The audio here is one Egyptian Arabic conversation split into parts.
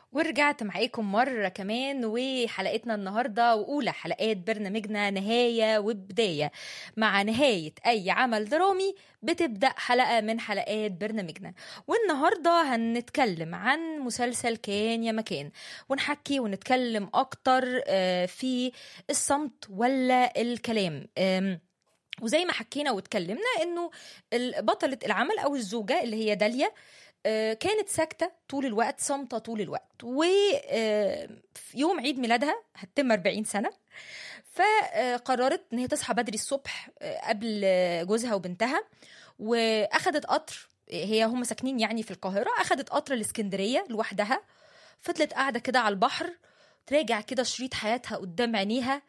ورجعت معاكم مرة كمان وحلقتنا النهاردة وأولى حلقات برنامجنا نهاية وبداية مع نهاية أي عمل درامي بتبدأ حلقة من حلقات برنامجنا والنهاردة هنتكلم عن مسلسل كان يا مكان ونحكي ونتكلم أكتر آه، في الصمت ولا الكلام آم، وزي ما حكينا واتكلمنا انه ال- بطلة العمل او الزوجة اللي هي داليا آه، كانت ساكتة طول الوقت صامتة طول الوقت وفي يوم عيد ميلادها هتتم 40 سنة فقررت ان هي تصحى بدري الصبح آه، قبل آه، جوزها وبنتها واخدت قطر هي هم ساكنين يعني في القاهرة اخدت قطر الاسكندرية لوحدها فضلت قاعدة كده على البحر تراجع كده شريط حياتها قدام عينيها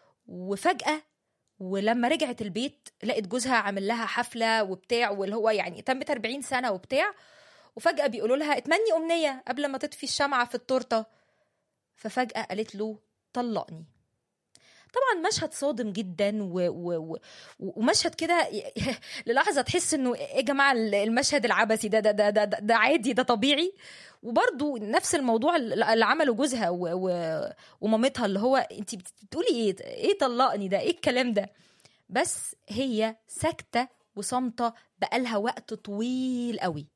وفجأة ولما رجعت البيت لقت جوزها عامل لها حفلة وبتاع واللي هو يعني تمت 40 سنة وبتاع وفجأة بيقولوا لها اتمني أمنية قبل ما تطفي الشمعة في التورتة ففجأة قالت له طلقني طبعا مشهد صادم جدا و... و... و... ومشهد كده للحظه تحس انه ايه يا جماعه المشهد العبثي ده ده ده ده, ده, ده عادي ده طبيعي وبرضو نفس الموضوع اللي عمله جوزها و... و... ومامتها اللي هو انت بتقولي ايه ايه طلقني ده ايه الكلام ده بس هي ساكته وصامته بقالها وقت طويل قوي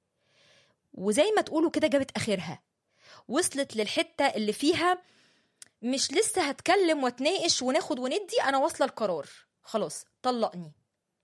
وزي ما تقولوا كده جابت اخرها وصلت للحته اللي فيها مش لسه هتكلم واتناقش وناخد وندي انا واصله القرار خلاص طلقني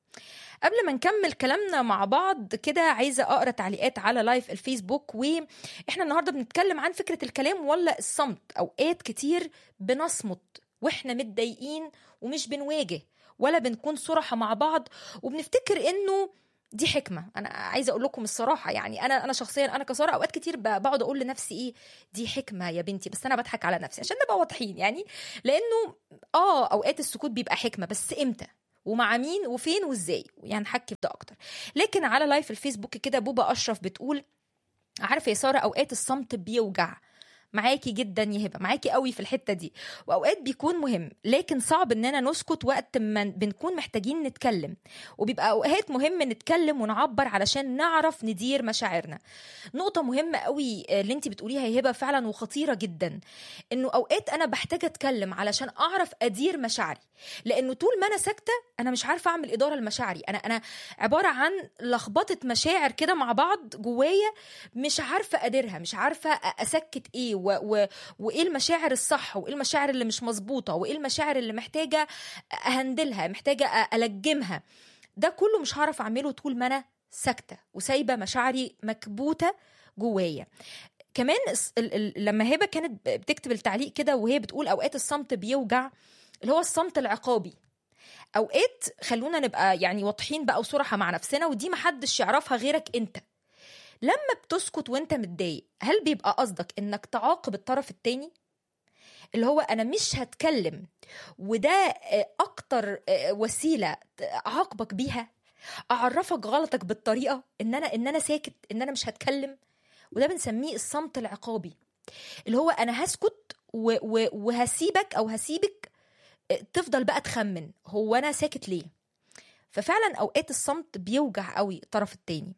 قبل ما نكمل كلامنا مع بعض كده عايزه اقرا تعليقات على لايف الفيسبوك واحنا النهارده بنتكلم عن فكره الكلام ولا الصمت اوقات كتير بنصمت واحنا متضايقين ومش بنواجه ولا بنكون صراحه مع بعض وبنفتكر انه دي حكمه انا عايزه اقول لكم الصراحه يعني انا انا شخصيا انا كساره اوقات كتير ب- بقعد اقول لنفسي ايه دي حكمه يا بنتي بس انا بضحك على نفسي عشان نبقى واضحين يعني لانه اه اوقات السكوت بيبقى حكمه بس امتى ومع مين وفين وازاي يعني نحكي في ده اكتر لكن على لايف الفيسبوك كده بوبا اشرف بتقول عارفه يا ساره اوقات الصمت بيوجع معاكي جدا يا هبه معاكي قوي في الحته دي واوقات بيكون مهم لكن صعب اننا نسكت وقت ما بنكون محتاجين نتكلم وبيبقى اوقات مهم نتكلم ونعبر علشان نعرف ندير مشاعرنا نقطه مهمه قوي آه، اللي انت بتقوليها يا هبه فعلا وخطيره جدا انه اوقات انا بحتاج اتكلم علشان اعرف ادير مشاعري لانه طول ما انا ساكته انا مش عارفه اعمل اداره لمشاعري انا انا عباره عن لخبطه مشاعر كده مع بعض جوايا مش عارفه اديرها مش عارفه أ- اسكت ايه و و وايه المشاعر الصح وايه المشاعر اللي مش مظبوطه وايه المشاعر اللي محتاجه اهندلها محتاجه أ- الجمها ده كله مش هعرف اعمله طول ما انا ساكته وسايبه مشاعري مكبوته جوايا كمان الس- ال- ال- لما هبه كانت بتكتب التعليق كده وهي بتقول اوقات الصمت بيوجع اللي هو الصمت العقابي اوقات خلونا نبقى يعني واضحين بقى وصراحه مع نفسنا ودي محدش يعرفها غيرك انت لما بتسكت وانت متضايق هل بيبقى قصدك انك تعاقب الطرف التاني اللي هو انا مش هتكلم وده آه، اكتر آه، وسيله اعاقبك بيها اعرفك غلطك بالطريقه ان انا ان انا ساكت ان انا مش هتكلم وده بنسميه الصمت العقابي اللي هو انا هسكت و و وهسيبك او هسيبك آه، تفضل بقى تخمن هو انا ساكت ليه ففعلا اوقات الصمت بيوجع قوي الطرف التاني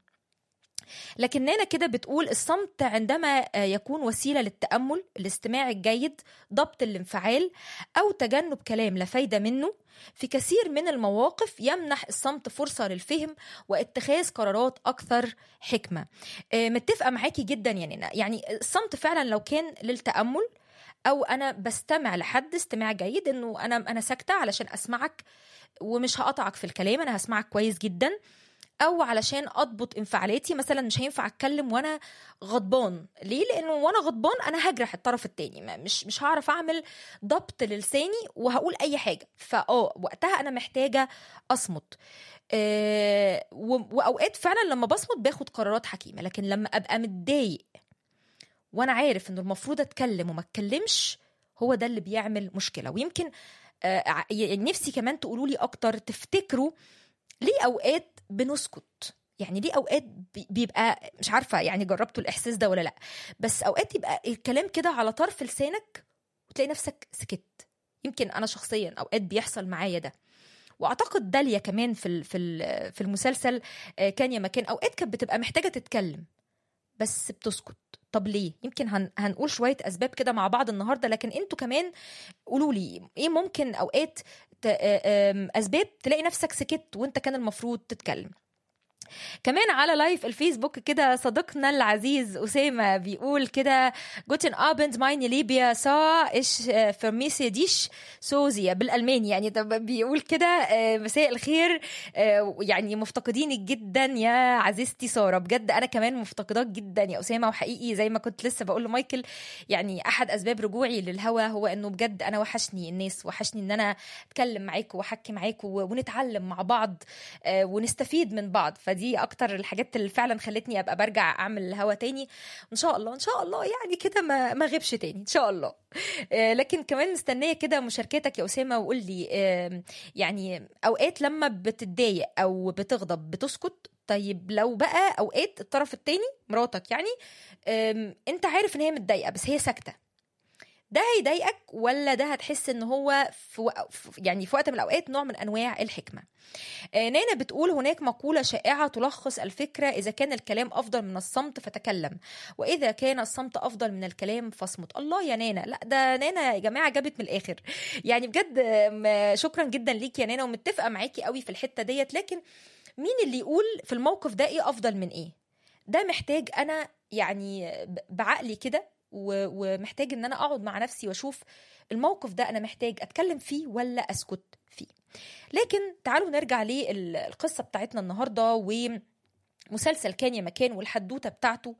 لكن نانا كده بتقول الصمت عندما آه، يكون وسيلة للتأمل الاستماع الجيد ضبط الانفعال أو تجنب كلام لا فايدة منه في كثير من المواقف يمنح الصمت فرصة للفهم واتخاذ قرارات أكثر حكمة آه، متفقة معاكي جدا يا نانا يعني الصمت فعلا لو كان للتأمل أو أنا بستمع لحد استماع جيد إنه أنا أنا ساكتة علشان أسمعك ومش هقطعك في الكلام أنا هسمعك كويس جدا او علشان اضبط انفعالاتي مثلا مش هينفع اتكلم وانا غضبان ليه لانه وانا غضبان انا هجرح الطرف التاني ما- مش مش هعرف اعمل ضبط للساني وهقول اي حاجه فاه وقتها انا محتاجه اصمت آه و- واوقات فعلا لما بصمت باخد قرارات حكيمه لكن لما ابقى متضايق وانا عارف انه المفروض اتكلم وما اتكلمش هو ده اللي بيعمل مشكله ويمكن آه ع- يعني نفسي كمان تقولوا لي اكتر تفتكروا ليه اوقات بنسكت يعني ليه اوقات بي- بيبقى مش عارفه يعني جربتوا الاحساس ده ولا لا بس اوقات يبقى الكلام كده على طرف لسانك وتلاقي نفسك سكت يمكن انا شخصيا اوقات بيحصل معايا ده واعتقد داليا كمان في ال- في ال- في المسلسل آه، كان يا مكان اوقات كانت بتبقى محتاجه تتكلم بس بتسكت طب ليه يمكن هن... هنقول شويه اسباب كده مع بعض النهارده لكن انتوا كمان قولوا لي ايه ممكن اوقات ت... آم، اسباب تلاقي نفسك سكت وانت كان المفروض تتكلم كمان على لايف الفيسبوك كده صديقنا العزيز أسامة بيقول كده جوتن أبند ماين ليبيا سا إيش فرميسي ديش سوزيا بالألماني يعني ده بيقول كده آه، مساء الخير آه، يعني مفتقدينك جدا يا عزيزتي سارة بجد أنا كمان مفتقداك جدا يا أسامة وحقيقي زي ما كنت لسه بقول لمايكل يعني أحد أسباب رجوعي للهوا هو إنه بجد أنا وحشني الناس وحشني إن أنا أتكلم معاكم وأحكي معاكم ونتعلم مع بعض آه، ونستفيد من بعض فدي اكتر الحاجات اللي فعلا خلتني ابقى برجع اعمل الهوا تاني ان شاء الله ان شاء الله يعني كده ما ما غيبش تاني ان شاء الله آه، لكن كمان مستنيه كده مشاركتك يا اسامه وقول لي آه، يعني اوقات لما بتتضايق او بتغضب بتسكت طيب لو بقى اوقات الطرف التاني مراتك يعني آم، انت عارف ان هي متضايقه بس هي ساكته ده هيضايقك ولا ده هتحس ان هو في وق- في- يعني في وقت من الاوقات نوع من انواع الحكمه آه، نانا بتقول هناك مقولة شائعة تلخص الفكرة إذا كان الكلام أفضل من الصمت فتكلم وإذا كان الصمت أفضل من الكلام فاصمت الله يا نانا لا ده نانا يا جماعة جابت من الآخر يعني بجد آم، شكرا جدا ليك يا نانا ومتفقة معاكي قوي في الحتة ديت لكن مين اللي يقول في الموقف ده إيه أفضل من إيه ده محتاج أنا يعني ب- بعقلي كده و- ومحتاج ان انا اقعد مع نفسي واشوف الموقف ده انا محتاج اتكلم فيه ولا اسكت فيه لكن تعالوا نرجع للقصه بتاعتنا النهارده ومسلسل كان يا مكان والحدوته بتاعته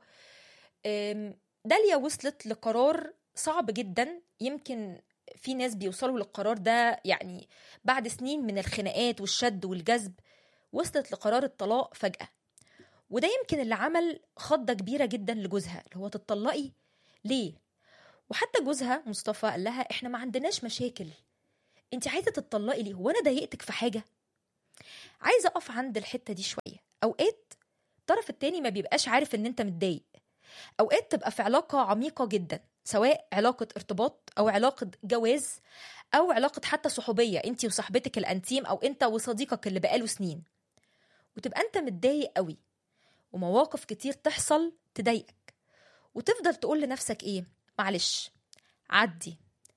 أم، داليا وصلت لقرار صعب جدا يمكن في ناس بيوصلوا للقرار ده يعني بعد سنين من الخناقات والشد والجذب وصلت لقرار الطلاق فجأة وده يمكن اللي عمل خضة كبيرة جدا لجوزها اللي هو تطلقي ليه وحتى جوزها مصطفى قال لها احنا ما عندناش مشاكل انت عايزه تتطلقي ليه هو انا ضايقتك في حاجه عايزه اقف عند الحته دي شويه اوقات الطرف التاني ما بيبقاش عارف ان انت متضايق اوقات تبقى في علاقه عميقه جدا سواء علاقه ارتباط او علاقه جواز او علاقه حتى صحوبيه انت وصاحبتك الانتيم او انت وصديقك اللي بقاله سنين وتبقى انت متضايق قوي ومواقف كتير تحصل تضايقك وتفضل تقول لنفسك ايه معلش عدي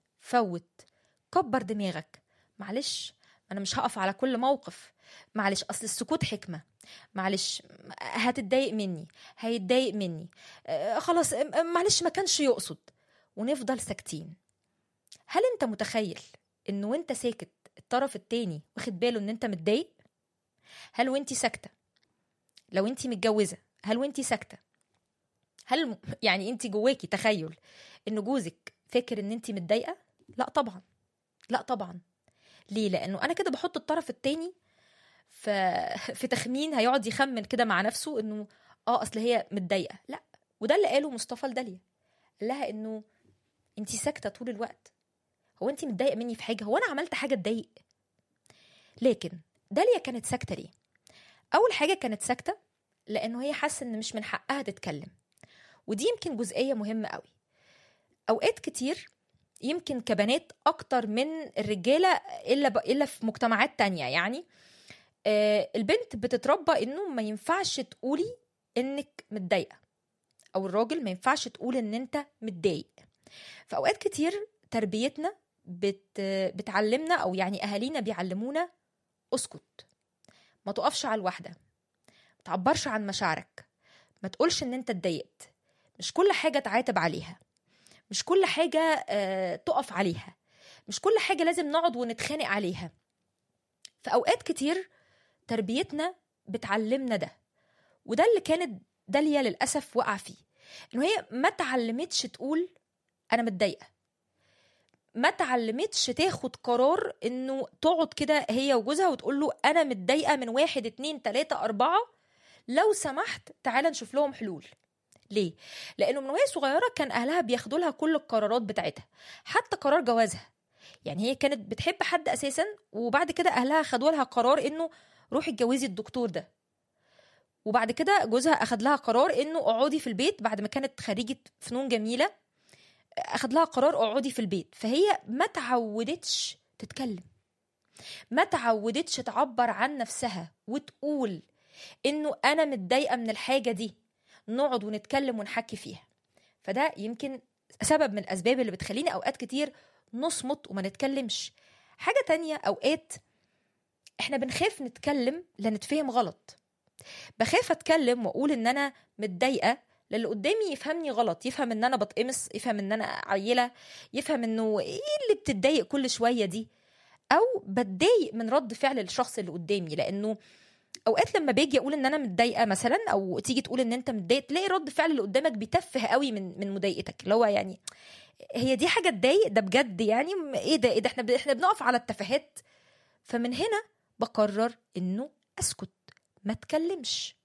فوت كبر دماغك معلش انا مش هقف على كل موقف معلش اصل السكوت حكمه معلش هتتضايق مني هيتضايق مني آه خلاص آه، معلش ما كانش يقصد ونفضل ساكتين هل انت متخيل انه وانت ساكت الطرف التاني واخد باله ان انت متضايق هل وانت ساكته لو انت متجوزه هل وانت ساكته هل يعني انت جواكي تخيل ان جوزك فاكر ان انت متضايقه لا طبعا لا طبعا ليه لانه انا كده بحط الطرف التاني ف... في تخمين هيقعد يخمن كده مع نفسه انه اه اصل هي متضايقه لا وده اللي قاله مصطفى لداليا قال لها انه انت ساكته طول الوقت هو انت متضايقه مني في حاجه هو انا عملت حاجه تضايق لكن داليا كانت ساكته ليه اول حاجه كانت ساكته لانه هي حاسه ان مش من حقها تتكلم ودي يمكن جزئيه مهمه قوي اوقات كتير يمكن كبنات اكتر من الرجاله الا ب... الا في مجتمعات تانية يعني آه البنت بتتربى انه ما ينفعش تقولي انك متضايقه او الراجل ما ينفعش تقول ان انت متضايق في اوقات كتير تربيتنا بت... بتعلمنا او يعني اهالينا بيعلمونا اسكت ما تقفش على الواحده ما تعبرش عن مشاعرك ما تقولش ان انت اتضايقت مش كل حاجه تعاتب عليها مش كل حاجه آه، تقف عليها مش كل حاجه لازم نقعد ونتخانق عليها في اوقات كتير تربيتنا بتعلمنا ده وده اللي كانت داليا للاسف وقع فيه انه هي ما تعلمتش تقول انا متضايقه ما تعلمتش تاخد قرار انه تقعد كده هي وجوزها وتقول له انا متضايقه من واحد اتنين تلاته اربعه لو سمحت تعالى نشوف لهم حلول ليه؟ لانه من وهي صغيره كان اهلها بياخدوا لها كل القرارات بتاعتها حتى قرار جوازها يعني هي كانت بتحب حد اساسا وبعد كده اهلها خدوا لها قرار انه روحي اتجوزي الدكتور ده وبعد كده جوزها اخد لها قرار انه اقعدي في البيت بعد ما كانت خريجه فنون جميله اخد لها قرار اقعدي في البيت فهي ما تعودتش تتكلم ما تعودتش تعبر عن نفسها وتقول انه انا متضايقه من الحاجه دي نقعد ونتكلم ونحكي فيها فده يمكن سبب من الاسباب اللي بتخليني اوقات كتير نصمت وما نتكلمش حاجه تانية اوقات احنا بنخاف نتكلم لنتفهم غلط بخاف اتكلم واقول ان انا متضايقه للي قدامي يفهمني غلط يفهم ان انا بتقمص يفهم ان انا عيله يفهم انه ايه اللي بتتضايق كل شويه دي او بتضايق من رد فعل الشخص اللي قدامي لانه اوقات لما باجي اقول ان انا متضايقه مثلا او تيجي تقول ان انت متضايق تلاقي رد فعل اللي قدامك بيتفه قوي من من مضايقتك اللي هو يعني هي دي حاجه تضايق ده بجد يعني ايه ده ايه ده احنا احنا بنقف على التفاهات فمن هنا بقرر انه اسكت ما اتكلمش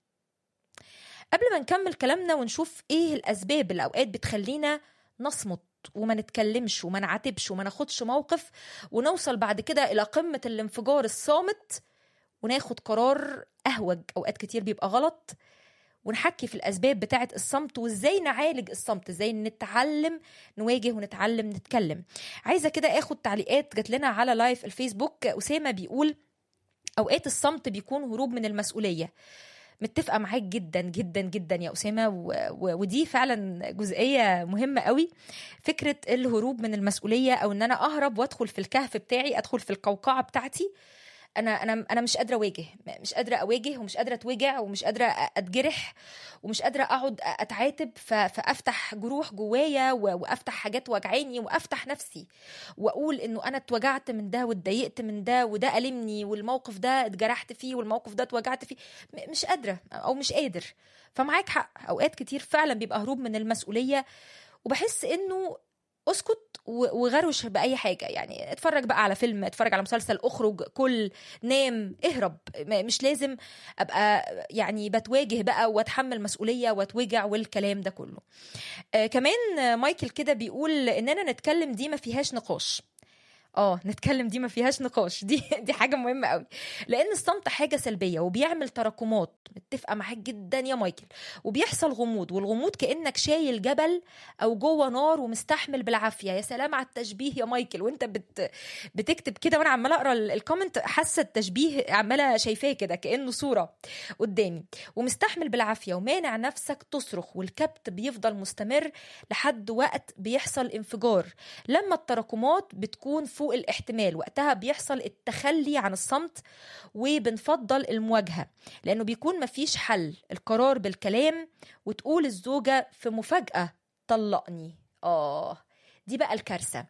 قبل ما نكمل كلامنا ونشوف ايه الاسباب اللي اوقات بتخلينا نصمت وما نتكلمش وما نعاتبش وما ناخدش موقف ونوصل بعد كده الى قمه الانفجار الصامت وناخد قرار اهوج اوقات كتير بيبقى غلط ونحكي في الاسباب بتاعه الصمت وازاي نعالج الصمت ازاي نتعلم نواجه ونتعلم نتكلم عايزه كده اخد تعليقات جات لنا على لايف الفيسبوك اسامه بيقول اوقات الصمت بيكون هروب من المسؤوليه متفقه معاك جدا جدا جدا يا اسامه و... و... ودي فعلا جزئيه مهمه قوي فكره الهروب من المسؤوليه او ان انا اهرب وادخل في الكهف بتاعي ادخل في القوقعه بتاعتي انا انا انا مش قادره اواجه مش قادره اواجه ومش قادره اتوجع ومش قادره اتجرح ومش قادره اقعد اتعاتب فافتح جروح جوايا وافتح حاجات وجعاني وافتح نفسي واقول انه انا اتوجعت من ده واتضايقت من ده وده ألمني والموقف ده اتجرحت فيه والموقف ده اتوجعت فيه مش قادره او مش قادر فمعاك حق اوقات كتير فعلا بيبقى هروب من المسؤوليه وبحس انه اسكت وغروش باي حاجه يعني اتفرج بقى على فيلم اتفرج على مسلسل اخرج كل نام اهرب مش لازم ابقى يعني بتواجه بقى واتحمل مسؤوليه واتوجع والكلام ده كله آه كمان مايكل كده بيقول اننا نتكلم دي ما فيهاش نقاش اه نتكلم دي ما فيهاش نقاش دي دي حاجه مهمه قوي لان الصمت حاجه سلبيه وبيعمل تراكمات متفقه معاك جدا يا مايكل وبيحصل غموض والغموض كانك شايل جبل او جوه نار ومستحمل بالعافيه يا سلام على التشبيه يا مايكل وانت بت بتكتب كده وانا عماله اقرا الكومنت حاسه التشبيه عماله شايفاه كده كانه صوره قدامي ومستحمل بالعافيه ومانع نفسك تصرخ والكبت بيفضل مستمر لحد وقت بيحصل انفجار لما التراكمات بتكون فوق الاحتمال وقتها بيحصل التخلي عن الصمت وبنفضل المواجهه لانه بيكون مفيش حل القرار بالكلام وتقول الزوجه في مفاجاه طلقني اه دي بقى الكارثه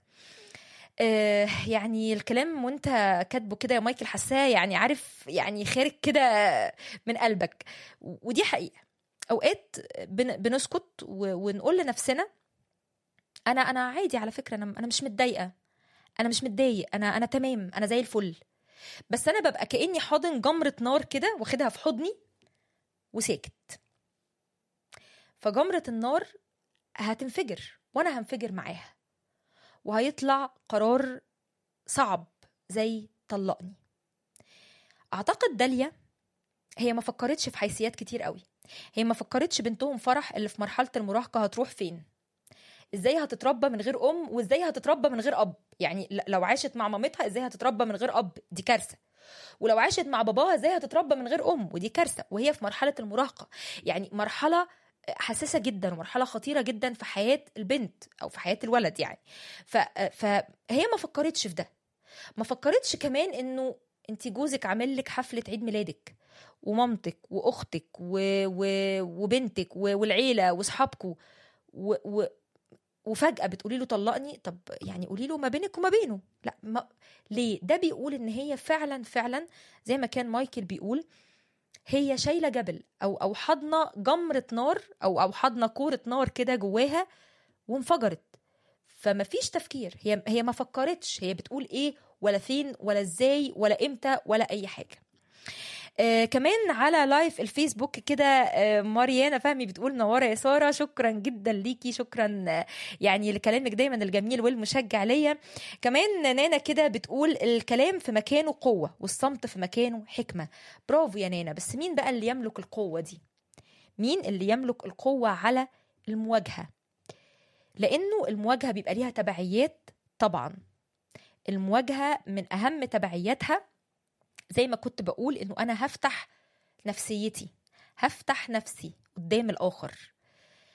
آه يعني الكلام وانت كاتبه كده يا مايكل حساه يعني عارف يعني خارج كده من قلبك ودي حقيقه اوقات بن بنسكت ونقول لنفسنا انا انا عادي على فكره انا انا مش متضايقه انا مش متضايق انا انا تمام انا زي الفل بس انا ببقى كاني حاضن جمره نار كده واخدها في حضني وساكت فجمره النار هتنفجر وانا هنفجر معاها وهيطلع قرار صعب زي طلقني اعتقد داليا هي ما فكرتش في حيثيات كتير قوي هي ما فكرتش بنتهم فرح اللي في مرحله المراهقه هتروح فين ازاي هتتربى من غير ام وازاي هتتربى من غير اب يعني لو عاشت مع مامتها ازاي هتتربى من غير اب دي كارثه ولو عاشت مع باباها ازاي هتتربى من غير ام ودي كارثه وهي في مرحله المراهقه يعني مرحله حساسه جدا ومرحله خطيره جدا في حياه البنت او في حياه الولد يعني ف... فهي ما فكرتش في ده ما فكرتش كمان انه انت جوزك عامل لك حفله عيد ميلادك ومامتك واختك و... و... وبنتك و... والعيله واصحابكم و... و... وفجأة بتقولي له طلقني طب يعني قولي له ما بينك وما بينه لا ما ليه ده بيقول ان هي فعلا فعلا زي ما كان مايكل بيقول هي شايلة جبل او او حضنة جمرة نار او او حضنة كورة نار كده جواها وانفجرت فما فيش تفكير هي هي ما فكرتش هي بتقول ايه ولا فين ولا ازاي ولا امتى ولا اي حاجه آه كمان على لايف الفيسبوك كده آه ماريانا فهمي بتقول نوارة يا سارة شكرا جدا ليكي شكرا آه يعني لكلامك دايما الجميل والمشجع ليا كمان نانا كده بتقول الكلام في مكانه قوة والصمت في مكانه حكمة برافو يا نانا بس مين بقى اللي يملك القوة دي مين اللي يملك القوة على المواجهة لأنه المواجهة بيبقى ليها تبعيات طبعا المواجهة من أهم تبعياتها زي ما كنت بقول انه انا هفتح نفسيتي هفتح نفسي قدام الاخر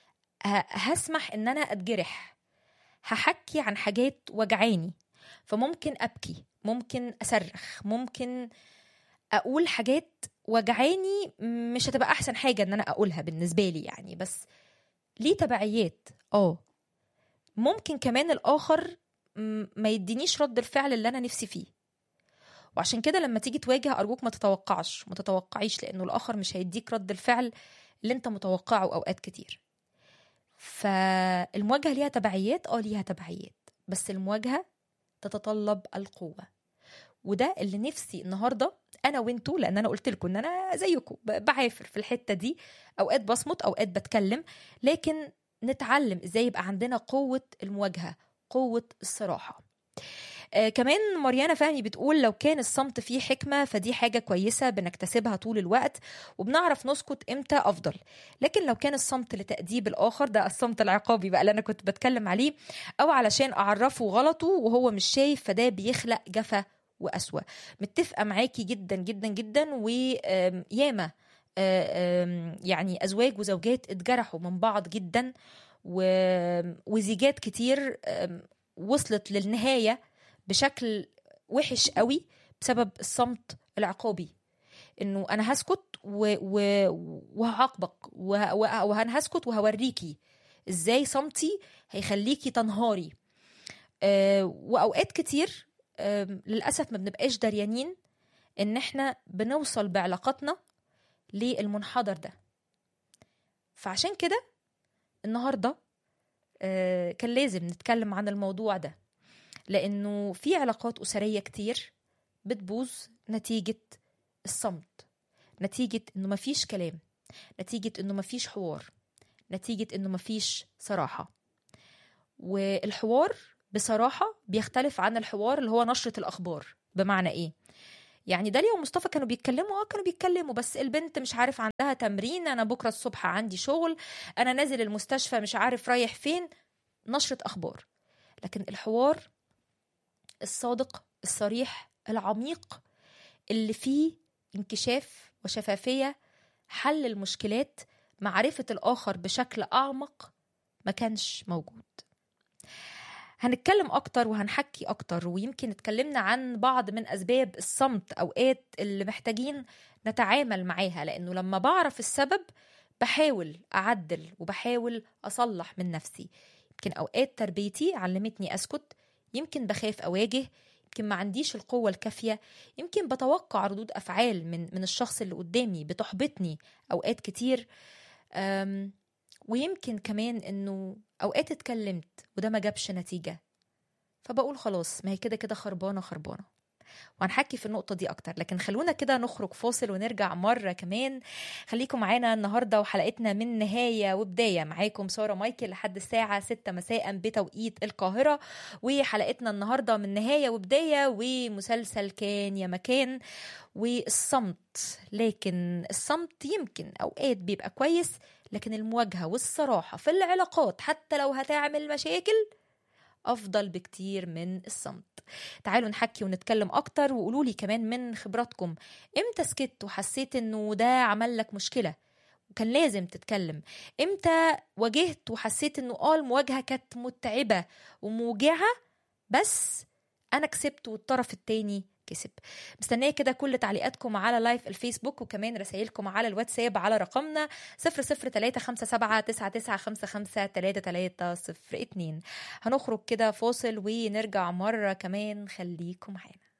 ه- هسمح ان انا اتجرح هحكي عن حاجات وجعاني فممكن ابكي ممكن اصرخ ممكن اقول حاجات وجعاني مش هتبقى احسن حاجه ان انا اقولها بالنسبه لي يعني بس ليه تبعيات اه ممكن كمان الاخر م- ما يدينيش رد الفعل اللي انا نفسي فيه وعشان كده لما تيجي تواجه ارجوك ما تتوقعش ما تتوقعيش لانه الاخر مش هيديك رد الفعل اللي انت متوقعه اوقات كتير فالمواجهه ليها تبعيات اه ليها تبعيات بس المواجهه تتطلب القوه وده اللي نفسي النهارده انا وانتوا لان انا قلت لكم ان انا زيكم ب- بعافر في الحته دي اوقات بصمت اوقات بتكلم لكن نتعلم ازاي يبقى عندنا قوه المواجهه قوه الصراحه آه كمان مريانا فهمي بتقول لو كان الصمت فيه حكمة فدي حاجة كويسة بنكتسبها طول الوقت وبنعرف نسكت امتى أفضل لكن لو كان الصمت لتأديب الآخر ده الصمت العقابي بقى اللي أنا كنت بتكلم عليه أو علشان أعرفه غلطه وهو مش شايف فده بيخلق جفا وأسوأ متفقة معاكي جدا جدا جدا وياما يعني أزواج وزوجات اتجرحوا من بعض جدا و- وزيجات كتير آم، وصلت للنهاية بشكل وحش قوي بسبب الصمت العقابي انه انا هسكت و... و... وهعاقبك وه... وه- وانا هسكت وهوريكي ازاي صمتي هيخليكي تنهاري أه واوقات كتير أه للاسف ما بنبقاش دريانين ان احنا بنوصل بعلاقاتنا للمنحدر ده فعشان كده النهارده أه كان لازم نتكلم عن الموضوع ده لانه في علاقات اسريه كتير بتبوظ نتيجه الصمت نتيجه انه مفيش كلام نتيجه انه مفيش حوار نتيجه انه مفيش صراحه والحوار بصراحه بيختلف عن الحوار اللي هو نشره الاخبار بمعنى ايه يعني داليا ومصطفى كانوا بيتكلموا اه كانوا بيتكلموا بس البنت مش عارف عندها تمرين انا بكره الصبح عندي شغل انا نازل المستشفى مش عارف رايح فين نشره اخبار لكن الحوار الصادق الصريح العميق اللي فيه انكشاف وشفافية حل المشكلات معرفة الآخر بشكل أعمق ما كانش موجود هنتكلم أكتر وهنحكي أكتر ويمكن اتكلمنا عن بعض من أسباب الصمت أوقات اللي محتاجين نتعامل معاها لأنه لما بعرف السبب بحاول أعدل وبحاول أصلح من نفسي يمكن أوقات تربيتي علمتني أسكت يمكن بخاف أواجه يمكن ما عنديش القوة الكافية يمكن بتوقع ردود أفعال من من الشخص اللي قدامي بتحبطني أوقات كتير أم، ويمكن كمان إنه أوقات اتكلمت وده ما جابش نتيجة فبقول خلاص ما هي كده كده خربانة خربانة وهنحكي في النقطة دي أكتر لكن خلونا كده نخرج فاصل ونرجع مرة كمان خليكم معانا النهاردة وحلقتنا من نهاية وبداية معاكم سارة مايكل لحد الساعة 6 مساء بتوقيت القاهرة وحلقتنا النهاردة من نهاية وبداية ومسلسل كان يا مكان والصمت لكن الصمت يمكن أوقات بيبقى كويس لكن المواجهة والصراحة في العلاقات حتى لو هتعمل مشاكل أفضل بكتير من الصمت تعالوا نحكي ونتكلم أكتر وقولوا لي كمان من خبراتكم إمتى سكت وحسيت إنه ده عمل لك مشكلة وكان لازم تتكلم امتى واجهت وحسيت انه اه المواجهه كانت متعبه وموجعه بس انا كسبت والطرف التاني كسب مستنيه كده كل تعليقاتكم على لايف الفيسبوك وكمان رسائلكم على الواتساب على رقمنا 00357 هنخرج كده فاصل ونرجع مره كمان خليكم معانا